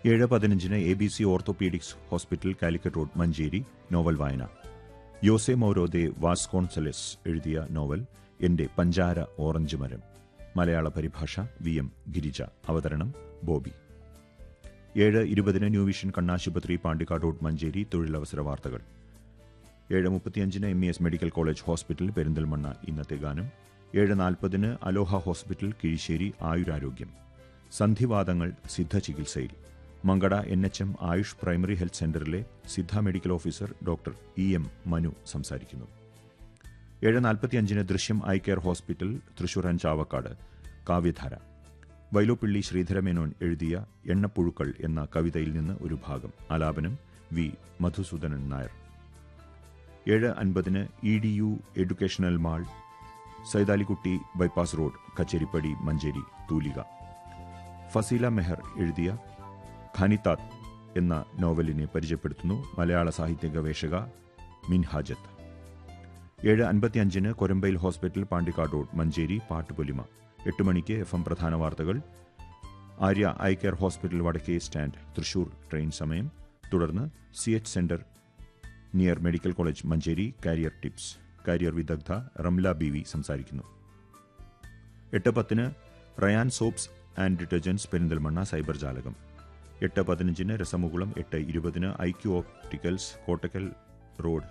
ഏഴ് പതിനഞ്ചിന് A B C orthopaedics hospital Calicut road Manjeri novel വായന യോസെ മൗരോദെ വാസ്കോൺസലെസ് എഴുതിയ നോവൽ എന്റെ പഞ്ചാര ഓറഞ്ച് മരം മലയാള പരിഭാഷ വി എം ഗിരിജ അവതരണം ബോബി ഏഴ് ഇരുപതിന് ന്യൂ വിഷൻ കണ്ണാശുപത്രി പാണ്ടിക്കാട് റോഡ് മഞ്ചേരി തൊഴിലവസര വാർത്തകൾ ഏഴ് മുപ്പത്തിയഞ്ചിന് M E S medical college hospital Perinthalmanna ഇന്നത്തെ ഗാനം ഏഴ് നാൽപ്പതിന് അലോഹ ഹോസ്പിറ്റൽ കിഴിശ്ശേരി ആയുരാരോഗ്യം സന്ധിവാദങ്ങൾ സിദ്ധ ചികിത്സയിൽ Mankada N H M AYUSH primary health സെന്ററിലെ Siddha medical officer doctor E M Manu സംസാരിക്കുന്നു ഏഴ് നാൽപ്പത്തിയഞ്ചിന് Drishyam eye care hospital Thrissur and Chavakkad Kavyadhara Vyloppilli Sreedhara Menon എഴുതിയ എണ്ണപ്പുഴുക്കൾ എന്ന കവിതയിൽ നിന്ന് ഒരു ഭാഗം ആലാപനം വി മധുസൂദനൻ നായർ ഏഴ് അൻപതിന് E D U educational mall Saithalikutty bypass road Kacheripadi Manjeri Thoolika Faseela മെഹർ എഴുതിയ ഖാനിത്താത്ത് എന്ന നോവലിനെ പരിചയപ്പെടുത്തുന്നു മലയാള സാഹിത്യ ഗവേഷക മിൻഹാജത്ത് ഏഴ് അൻപത്തിയഞ്ചിന് കൊരമ്പയിൽ ഹോസ്പിറ്റൽ പാണ്ടിക്കാട് റോഡ് മഞ്ചേരി പാട്ടുപൊലിമ എട്ട് മണിക്ക് എഫ് എം പ്രധാന വാർത്തകൾ ആര്യ ഐ കെയർ ഹോസ്പിറ്റൽ വടക്കേ സ്റ്റാൻഡ് തൃശൂർ ട്രെയിൻ സമയം തുടർന്ന് C H centre near medical college Manjeri career tips career വിദഗ്ധ റംല ബി വി സംസാരിക്കുന്നു എട്ട് പത്തിന് Rayan soaps and detergents Perinthalmanna cyber ജാലകം എട്ട് പതിനഞ്ചിന് രസമുകുളം എട്ട് ഇരുപതിന് I Q opticals Kottakkal road